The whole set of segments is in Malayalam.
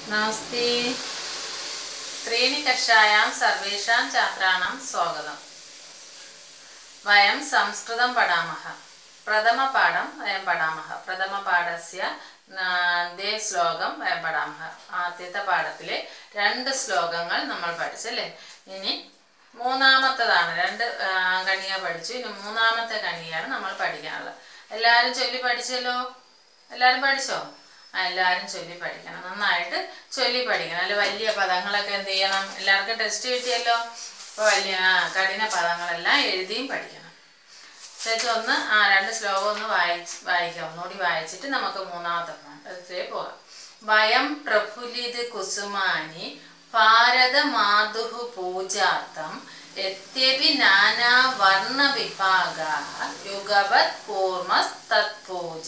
നമസ്തേ त्रीणि कक्षायां सर्वेषां छात्राणां स्वागतम् वयं संस्कृतं पठामः प्रथमपाठं वयं पठामः प्रथमपाഠस्य ദേ ശ്ലോകം വയം പടാമഹ ആദ്യത്തെ പാഠത്തിലെ രണ്ട് ശ്ലോകങ്ങൾ നമ്മൾ പഠിച്ചല്ലേ ഇനി മൂന്നാമത്തതാണ് രണ്ട് ആ, കണിക പഠിച്ചു ഇനി മൂന്നാമത്തെ കണികയാണ് നമ്മൾ പഠിക്കാനുള്ളത് എല്ലാവരും ചൊല്ലി പഠിച്ചല്ലോ എല്ലാവരും പഠിച്ചോ ആ എല്ലാവരും ചൊല്ലി പഠിക്കണം നന്നായിട്ട് ചൊല്ലി പഠിക്കണം അതിൽ വലിയ പദങ്ങളൊക്കെ എന്ത് ചെയ്യണം എല്ലാവർക്കും ടെസ്റ്റ് കിട്ടിയല്ലോ അപ്പോൾ വലിയ ആ, കഠിന പദങ്ങളെല്ലാം എഴുതിയും പഠിക്കണം ചേച്ചി ഒന്ന് ആ രണ്ട് ശ്ലോകം ഒന്ന് വായിച്ച് വായിക്കാം ഒന്നുകൂടി വായിച്ചിട്ട് നമുക്ക് മൂന്നാമത്തെ പാഠത്തിലേക്ക് പോകാം വയം പ്രഫുല്ലിത് കുസുമാനി ഭാരത മാതുഹു പൂജാർത്ഥം യദ്യപി നാനാ വർണ്ണ വിഭാഗ യുഗവത് കൂർമസ്തത്പൂജ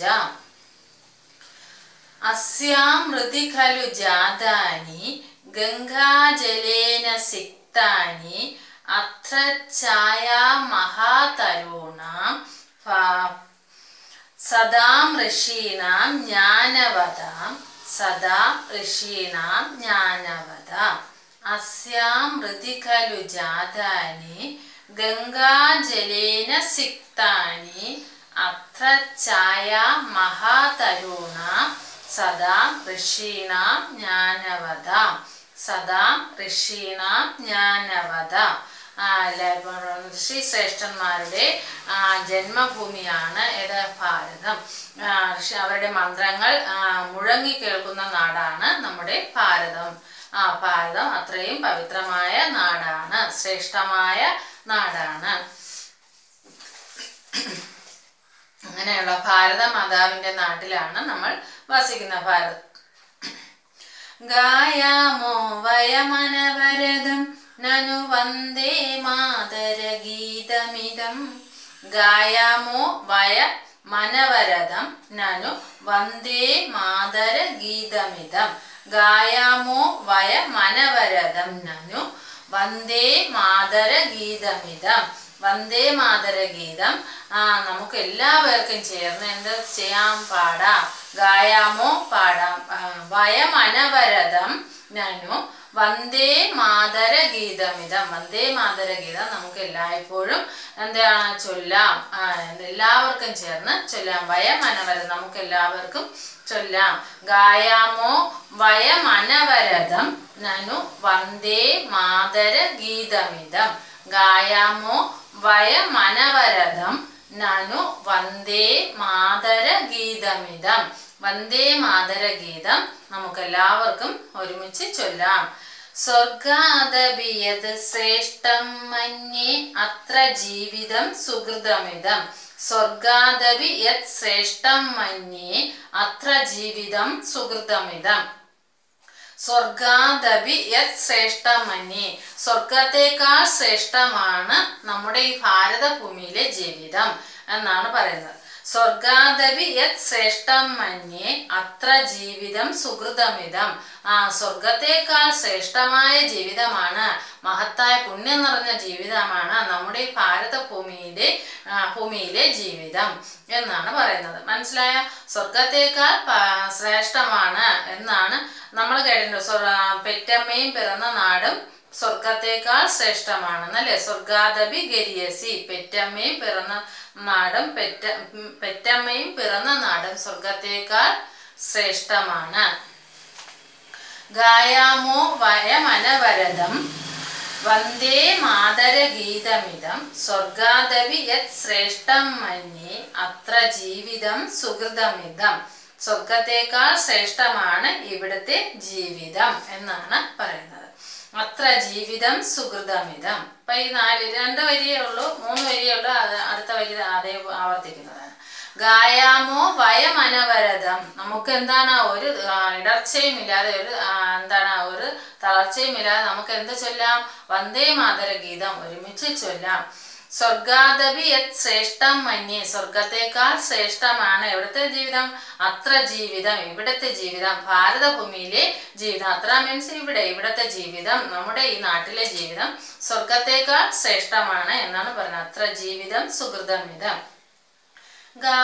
अस्यां हृदि खलु जातानि गङ्गाजलेन सिक्तानि अत्र छाया महातरूणां फा- सदां ऋषीणां ज्ञानवदां सदा ऋषीणां ज्ञानवदाम् अस्यां हृदि खलु जातानि गङ्गाजलेन सिक्तानि अत्र छाया महातरूणां सदा ഋഷീണാം ജ്ഞാനവതാം സദാ ഋഷീണാം ജ്ഞാനവതാം ആ, എല്ലാവരും ഋഷി ശ്രേഷ്ഠന്മാരുടെ ആ, ജന്മഭൂമിയാണ് ഏത് ഭാരതം ആ, ഋഷി അവരുടെ മന്ത്രങ്ങൾ ആ, മുഴങ്ങി കേൾക്കുന്ന നാടാണ് നമ്മുടെ ഭാരതം ആ ഭാരതം അത്രയും പവിത്രമായ നാടാണ് ശ്രേഷ്ഠമായ നാടാണ് അങ്ങനെയുള്ള ഭാരത മാതാവിന്റെ നാട്ടിലാണ് നമ്മൾ വസിക്കുന്ന ഭാരത് ഗായാമോ വയമനവരതം നനു വന്ദേ മാതരഗീതമിതം ഗായാമോ വയ മനവരതം നനു വന്ദേ മാതരഗീതമിതം ഗായാമോ വയ മനവരതം നനു വന്ദേ മാതരഗീതമിതം വന്ദേ മാതരഗീതം ആ നമുക്ക് എല്ലാവർക്കും ചേർന്ന് എന്ത് ചെയ്യാം പാടാം ഗായാമോ പാടാം ആ, വയം അനവരതം നനു വന്ദേ മാതരഗീതമിതം വന്ദേ മാതരഗീതം നമുക്ക് എല്ലായ്പ്പോഴും എന്താണ് ചൊല്ലാം ആ, എല്ലാവർക്കും ചേർന്ന് ചൊല്ലാം വയം അനവരതം നമുക്ക് എല്ലാവർക്കും ചൊല്ലാം ഗായാമോ വയം അനവരതം നനു വന്ദേ മാതരഗീതമിതം ഗായാമോ വയമനവരതം നനു വന്ദേ മാതരഗീതമിതം വന്ദേ മാതരഗീതം നമുക്ക് എല്ലാവർക്കും ഒരുമിച്ച് ചൊല്ലാം സ്വർഗാദപിയത് ശ്രേഷ്ഠം മന്യേ അത്ര ജീവിതം സുഹൃതമിതം സ്വർഗാദപി യത് ശ്രേഷ്ഠം മന്യേ അത്ര ജീവിതം സുഹൃതമിതം സ്വർഗാദപി യത് ശ്രേഷ്ഠമന്യേ സ്വർഗത്തേക്കാൾ ശ്രേഷ്ഠമാണ് നമ്മുടെ ഈ ഭാരതഭൂമിയിലെ ജീവിതം എന്നാണ് പറയുന്നത് സ്വർഗാദപി യത് ശ്രേഷ്ഠം മന്യേ അത്ര ജീവിതം സുഹൃതമിതം ആ സ്വർഗത്തേക്കാൾ ശ്രേഷ്ഠമായ ജീവിതമാണ് മഹത്തായ പുണ്യം നിറഞ്ഞ ജീവിതമാണ് നമ്മുടെ ഈ ഭാരതഭൂമിയിലെ ആ, ഭൂമിയിലെ ജീവിതം എന്നാണ് പറയുന്നത് മനസ്സിലായ സ്വർഗത്തേക്കാൾ പ- ശ്രേഷ്ഠമാണ് എന്നാണ് നമ്മൾ കേട്ടിട്ടുണ്ട് സ്വർ- പെറ്റമ്മയും പിറന്ന നാടും സ്വർഗത്തേക്കാൾ ശ്രേഷ്ഠമാണെന്നല്ലേ സ്വർഗാദപി ഗരിയസി പെറ്റമ്മയും പിറന്ന നാടും പെറ്റ ഉം, പെറ്റമ്മയും പിറന്ന നാടും സ്വർഗത്തേക്കാൾ ശ്രേഷ്ഠമാണ് ഗായാമോ വയമനവരതം വന്ദേ മാതരഗീതമിതം സ്വർഗാദപി യത് ശ്രേഷ്ഠം മന്യേ അത്ര ജീവിതം സുഹൃതമിതം സ്വർഗത്തേക്കാൾ ശ്രേഷ്ഠമാണ് ഇവിടുത്തെ ജീവിതം എന്നാണ് പറയുന്നത് അത്ര ജീവിതം സുഹൃതമിതം ഇപ്പൊ ഈ നാല് രണ്ട് വരിയേ ഉള്ളൂ മൂന്ന് വരിയേ ഉള്ളൂ അത് അടുത്ത വരി അതേ ആവർത്തിക്കുന്നതാണ് ഗായാമോ വയമനവരതം നമുക്ക് എന്താണ് ഒരു ആ, ഇടർച്ചയും ഇല്ലാതെ ഒരു ആ, എന്താണ് ഒരു തളർച്ചയും ഇല്ലാതെ നമുക്ക് എന്ത് ചൊല്ലാം വന്ദേ മാതര ഗീതം ഒരുമിച്ച് ചൊല്ലാം സ്വർഗാദപി യത് ശ്രേഷ്ഠം മന്യേ സ്വർഗത്തേക്കാൾ ശ്രേഷ്ഠമാണ് എവിടുത്തെ ജീവിതം അത്ര ജീവിതം ഇവിടുത്തെ ജീവിതം ഭാരതഭൂമിയിലെ ജീവിതം അത്ര മീൻസ് ഇവിടെ ഇവിടുത്തെ ജീവിതം നമ്മുടെ ഈ നാട്ടിലെ ജീവിതം സ്വർഗത്തേക്കാൾ ശ്രേഷ്ഠമാണ് എന്നാണ് പറയുന്നത് അത്ര ജീവിതം സുഹൃതമിതം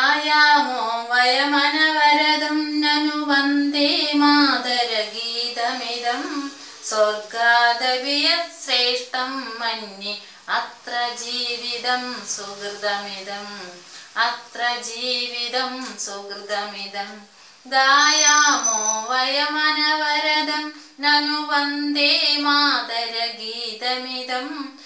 ഗായാമോ വയമനവരതം നനു വന്ദേ മാതരഗീത സ്വർഗാദവിയത് ശ്രേഷ്ഠം മന്യേ അത്ര ജീവിതം സുഹൃതമിതം അത്ര ജീവിതം സുഹൃതമിതം ഗായാമോ വയമനവരദം നനു വന്ദേ മാതരഗീതമിതം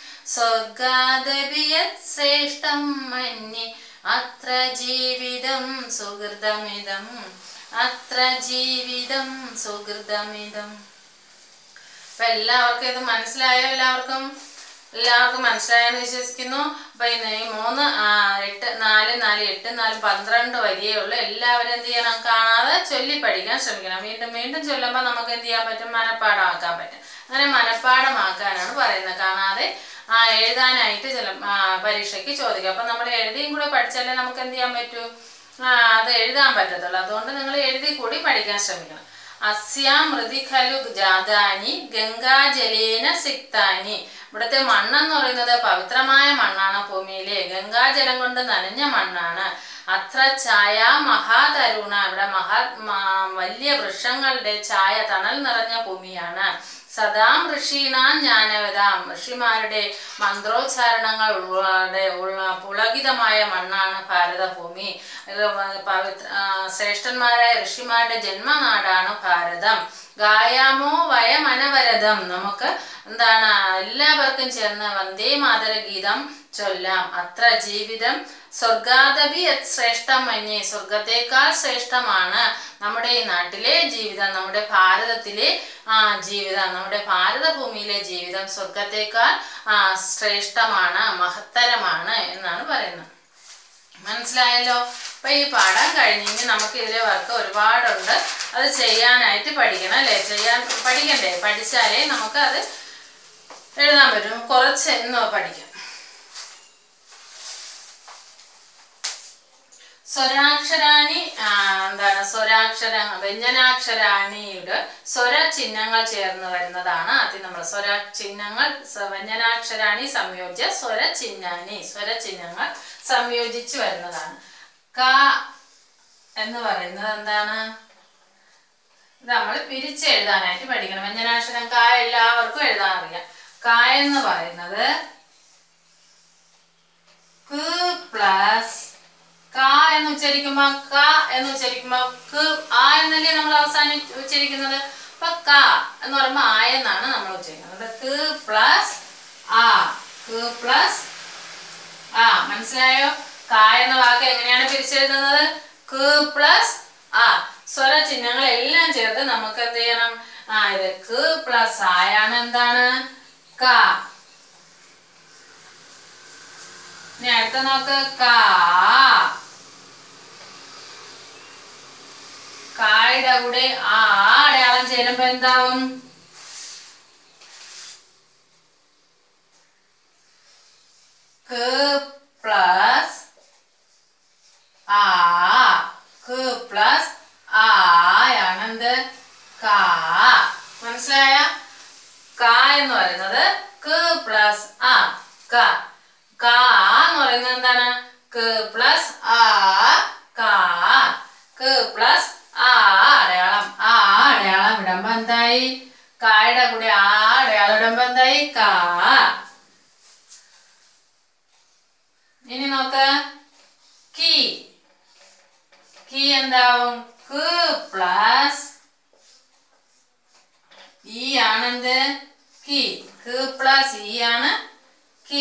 സ്വർഗാദവിയത് ശ്രേഷ്ഠം മന്യേ അത്ര ജീവിതം സുഹൃതമിതം അത്ര ജീവിതം സുഹൃതമിതം അപ്പൊ എല്ലാവർക്കും ഇത് മനസ്സിലായോ എല്ലാവർക്കും എല്ലാവർക്കും മനസ്സിലായെന്ന് വിശ്വസിക്കുന്നു അപ്പൊ ഇന്ന് ഈ മൂന്ന് ആ, എട്ട് നാല് നാല് എട്ട് നാല് പന്ത്രണ്ട് വരിയേ ഉള്ളൂ എല്ലാവരും എന്ത് ചെയ്യണം കാണാതെ ചൊല്ലി പഠിക്കാൻ ശ്രമിക്കണം വീണ്ടും വീണ്ടും ചൊല്ലുമ്പോൾ നമുക്ക് എന്ത് ചെയ്യാൻ പറ്റും മനഃപ്പാടമാക്കാൻ പറ്റും അങ്ങനെ മനഃപ്പാടമാക്കാനാണ് പറയുന്നത് കാണാതെ ആ എഴുതാനായിട്ട് ചില ആ, പരീക്ഷയ്ക്ക് ചോദിക്കും അപ്പൊ നമ്മൾ എഴുതിയും കൂടെ പഠിച്ചാലേ നമുക്ക് എന്ത് ചെയ്യാൻ പറ്റൂ ആ അത് എഴുതാൻ പറ്റത്തുള്ളൂ അതുകൊണ്ട് നിങ്ങൾ എഴുതി കൂടി പഠിക്കാൻ ശ്രമിക്കണം അസ്യാമൃതി ഖലു ജാതാനി ഗംഗാജലേന സിക്താനി ഇവിടുത്തെ മണ്ണെന്ന് പറയുന്നത് പവിത്രമായ മണ്ണാണ് ഭൂമിയിലെ ഗംഗാജലം കൊണ്ട് നനഞ്ഞ മണ്ണാണ് അത്ര ഛായ മഹാതരുണ ഇവിടെ മഹാ മ- വലിയ വൃക്ഷങ്ങളുടെ ഛായ തണൽ നിറഞ്ഞ ഭൂമിയാണ് സദാം ഋഷീണാം ജ്ഞാനവതാം ഋഷിമാരുടെ മന്ത്രോച്ചാരണങ്ങൾ ഉൾപ്പെടെ ഉള്ള പുളകിതമായ മണ്ണാണ് ഭാരതഭൂമി ഇത് വ- പവിത്ര ആ, ശ്രേഷ്ഠന്മാരായ ഋഷിമാരുടെ ജന്മനാടാണ് ഭാരതം ഗായാമോ വയമനവരതം നമുക്ക് എന്താണ് എല്ലാവർക്കും ചേർന്ന് വന്ദേ മാതര ഗീതം ചൊല്ലാം അത്ര ജീവിതം സ്വർഗാദപി യത് ശ്രേഷ്ഠം മന്യേ സ്വർഗത്തേക്കാൾ ശ്രേഷ്ഠമാണ് നമ്മുടെ ഈ നാട്ടിലെ ജീവിതം നമ്മുടെ ഭാരതത്തിലെ ആ ജീവിതം നമ്മുടെ ഭാരതഭൂമിയിലെ ജീവിതം സ്വർഗത്തേക്കാൾ ആ ശ്രേഷ്ഠമാണ് മഹത്തരമാണ് എന്നാണ് പറയുന്നത് മനസ്സിലായല്ലോ അപ്പൊ ഈ പാഠം കഴിഞ്ഞ് ഇനി നമുക്ക് ഇതിലെ വർക്ക് ഒരുപാടുണ്ട് അത് ചെയ്യാനായിട്ട് പഠിക്കണം അല്ലേ ചെയ്യാൻ പഠിക്കണ്ടേ പഠിച്ചാലേ നമുക്ക് അത് എഴുതാൻ പറ്റും കുറച്ച് എന്ന് പഠിക്കാം സ്വരാക്ഷരാണി ആ, എന്താണ് സ്വരാക്ഷര വ്യഞ്ജനാക്ഷരാണിയുടെ സ്വര ചിഹ്നങ്ങൾ ചേർന്ന് വരുന്നതാണ് ആദ്യം നമ്മൾ സ്വര ചിഹ്നങ്ങൾ സ- വ്യഞ്ജനാക്ഷരാണി സംയോജ്യ സ്വര ചിഹ്നാനി സ്വര ചിഹ്നങ്ങൾ സംയോജിച്ച് വരുന്നതാണ് ക എന്ന് പറയുന്നത് എന്താണ് ഇത് നമ്മൾ പിരിച്ചെഴുതാനായിട്ട് പഠിക്കണം വ്യഞ്ജനാക്ഷരം ക എല്ലാവർക്കും എഴുതാൻ അറിയാം ക എന്ന് പറയുന്നത് ക് പ്ലസ് ക എന്ന് ഉച്ചരിക്കുമ്പോ ക എന്ന് ഉച്ചരിക്കുമ്പോ ക് ആ എന്നല്ലേ നമ്മൾ അവസാനം ഉച്ചരിക്കുന്നത് അപ്പൊ ക എന്ന് പറയുമ്പോ ആ എന്നാണ് നമ്മൾ ഉച്ചരിക്കുന്നത് ക് പ്ലസ് ആ ക് പ്ലസ് ആ മനസ്സിലായോ ക എന്ന വാക്ക് എങ്ങനെയാണ് പിരിച്ചെഴുതുന്നത് ക് പ്ലസ് ആ സ്വര ചിഹ്നങ്ങൾ എല്ലാം ചേർത്ത് നമുക്ക് എന്ത് ചെയ്യണം ആ ഇത് ക് പ്ലസ് ആയാണ് എന്താണ് ക ഇനി അടുത്ത നോക്ക് കാ കായുടെ കൂടെ ആ അടയാളം ചേരുമ്പോ എന്താവും ക പ്ലസ് ആ ക പ്ലസ് ആയാണെന്ത് കാ മനസ്സിലായ ക എന്ന് പറയുന്നത് ക പ്ലസ് ആ ക ക എന്ന് പറയുന്നത് എന്താണ് ക പ്ലസ് ആ ക ക പ്ലസ് ആ അടയാളം ആ അടയാളം ഇടുമ്പോ എന്തായി കായുടെ കൂടെ ആ അടയാളം ഇടുമ്പോ എന്തായി കാ ഇനി നോക്ക് കീ കീ എന്താവും ക് പ്ലസ് ഈ ആണെന്ത് കീ ക് പ്ലസ് ഈ ആണ് കീ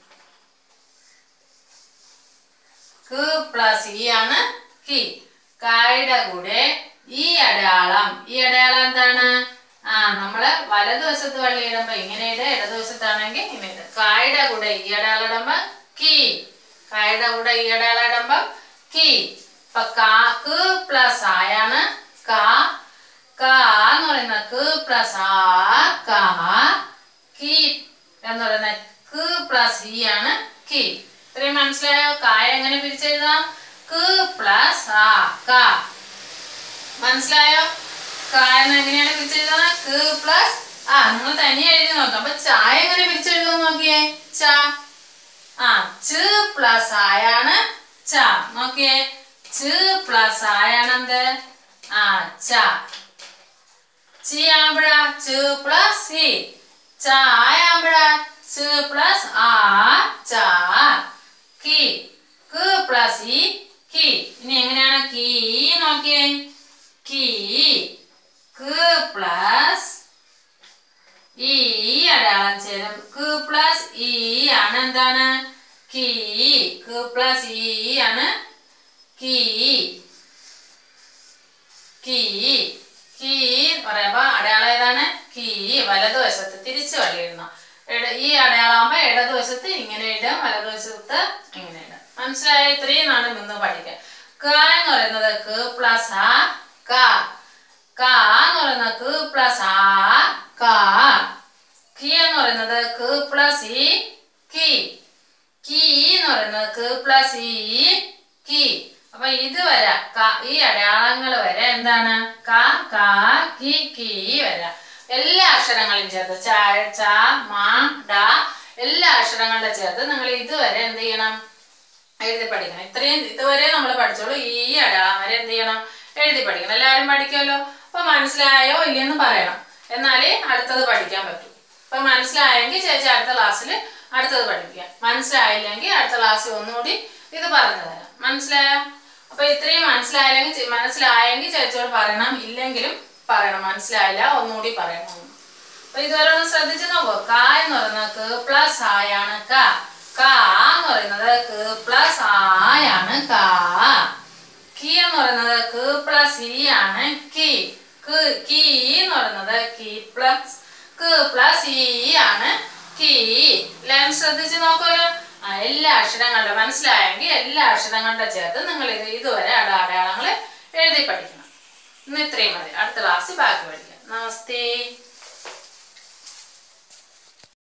ക് പ്ലസ് ഈ ആണ് കീ കായുടെ കൂടെ ഈ അടയാളം ഈ അടയാളം എന്താണ് ആ നമ്മള് വലതുവശത്ത് വള്ളി ഇടുമ്പോ ഇങ്ങനെ ഇടുക ഇടതുവശത്താണെങ്കിൽ ഇങ്ങനെ ഇടുക കായുടെ കൂടെ ഈ അടയാളം ഇടുമ്പോ കീ കായുടെ കൂടെ ഈ അടയാളം ഇടുമ്പോ കീ അപ്പൊ കാക്ക് പ്ലസ് ആയാണ് കാ കാ എന്ന് പറയുന്നത് ക് പ്ലസ് ആ കാ കീ എന്ന് പറയുന്നത് ക് പ്ലസ് ഇ ആണ് കീ ഇത്രയും മനസ്സിലായോ കായ എങ്ങനെ പിരിച്ചെഴുതാം ക് പ്ലസ് ആ കാ മനസ്സിലായോ കായ എന്ന് എങ്ങനെയാണ് പിരിച്ചെഴുതുന്നത് ക് പ്ലസ് ആ നിങ്ങൾ തനിയെ എഴുതി നോക്കാം അപ്പൊ ചായ എങ്ങനെ പിരിച്ചെഴുതാൻ നോക്കിയേ ച ആ ച് പ്ലസ് ആയാണ് ച നോക്കിയേ ച് പ്ലസ് ആയാണ് എന്ത് ആ ച ചി ആകുമ്പോഴ ച് പ്ലസ് ഇ ചായാകുമ്പോഴ ച് പ്ലസ് ആ ചാ കി ക് പ്ലസ് ഇ കി ഇനി എങ്ങനെയാണ് കീ നോക്കിയേ കീ ക് പ്ലസ് ഈ അടയാളം ചേരും ക് പ്ലസ് ഈ ആണ് എന്താണ് കീ ക് പ്ലസ് ഈ ആണ് കീ കീ കീ പറയുമ്പോ അടയാളം ഏതാണ് കീ വലതുവശത്ത് തിരിച്ചു വള്ളിയിടണം ഇട- ഈ അടയാളമാകുമ്പോ ഇടതുവശത്ത് ഇങ്ങനെ ഇടും വലതുവശത്ത് ഇങ്ങനെ ഇടും മനസ്സിലായ ഇത്രയും ആണ് ഇന്ന് പഠിക്കാൻ ക എന്ന് പറയുന്നത് ക് പ്ലസ് ആ ക ക എന്ന് പറയുന്നത് ക് പ്ലസ് ആ ക കി എന്ന് പറയുന്നത് ക് പ്ലസ് ഇ കി കി എന്ന് പറയുന്നത് ക് പ്ലസ് ഇ കി അപ്പൊ ഇത് വരെ ക- ഈ അടയാളങ്ങൾ വരെ എന്താണ് ക ക കി കി വരെ എല്ലാ അക്ഷരങ്ങളും ചേർത്ത് ച ച മ ഡ എല്ലാ അക്ഷരങ്ങളുടെ ചേർത്ത് നിങ്ങൾ ഇതുവരെ എന്ത് ചെയ്യണം എഴുതി പഠിക്കണം ഇത്രയും ഇതുവരെ നമ്മൾ പഠിച്ചോളൂ ഈ അടയാളം വരെ എന്ത് ചെയ്യണം എഴുതി പഠിക്കണം എല്ലാവരും പഠിക്കുമല്ലോ അപ്പൊ മനസ്സിലായോ ഇല്ലെന്ന് പറയണം എന്നാലേ അടുത്തത് പഠിക്കാൻ പറ്റൂ അപ്പൊ മനസ്സിലായെങ്കിൽ ചേച്ചി അടുത്ത ക്ലാസ്സിൽ അടുത്തത് പഠിപ്പിക്കാം മനസ്സിലായില്ലെങ്കിൽ അടുത്ത ക്ലാസ്സിൽ ഒന്നുകൂടി ഇത് പറഞ്ഞു തരാം മനസ്സിലായോ അപ്പൊ ഇത്രയും മനസ്സിലായില്ലെങ്കിൽ ചെ- മനസ്സിലായെങ്കിൽ ചേച്ചിയോട് പറയണം ഇല്ലെങ്കിലും പറയണം മനസ്സിലായില്ല ഒന്നുകൂടി പറയണം അപ്പൊ ഇതുവരെ ഒന്ന് ശ്രദ്ധിച്ചു നോക്കൂ ക എന്ന് പറയുന്നത് ക പ്ലസ് ആയാണ് ക ക എന്ന് പറയുന്നത് ക പ്ലസ് ആയാണ് ക കി എന്ന് പറയുന്നത് ക പ്ലസ് ഇ ആണ് കി ക് കി എന്ന് പറയുന്നത് കി പ്ലസ് ക പ്ലസ് ഇ ആണ് കി എല്ലാവരും ശ്രദ്ധിച്ചു നോക്കുമല്ലോ ആ എല്ലാ അക്ഷരങ്ങളുടെ മനസ്സിലായെങ്കിൽ എല്ലാ അക്ഷരങ്ങളുടെ ചേർത്ത് നിങ്ങൾ ഇത് ഇതുവരെ അട അടയാളങ്ങൾ എഴുതി പഠിക്കണം ഇന്ന് ഇത്രയും മതി അടുത്ത ക്ലാസ്സിൽ ബാക്കി പഠിക്കാം നമസ്തേ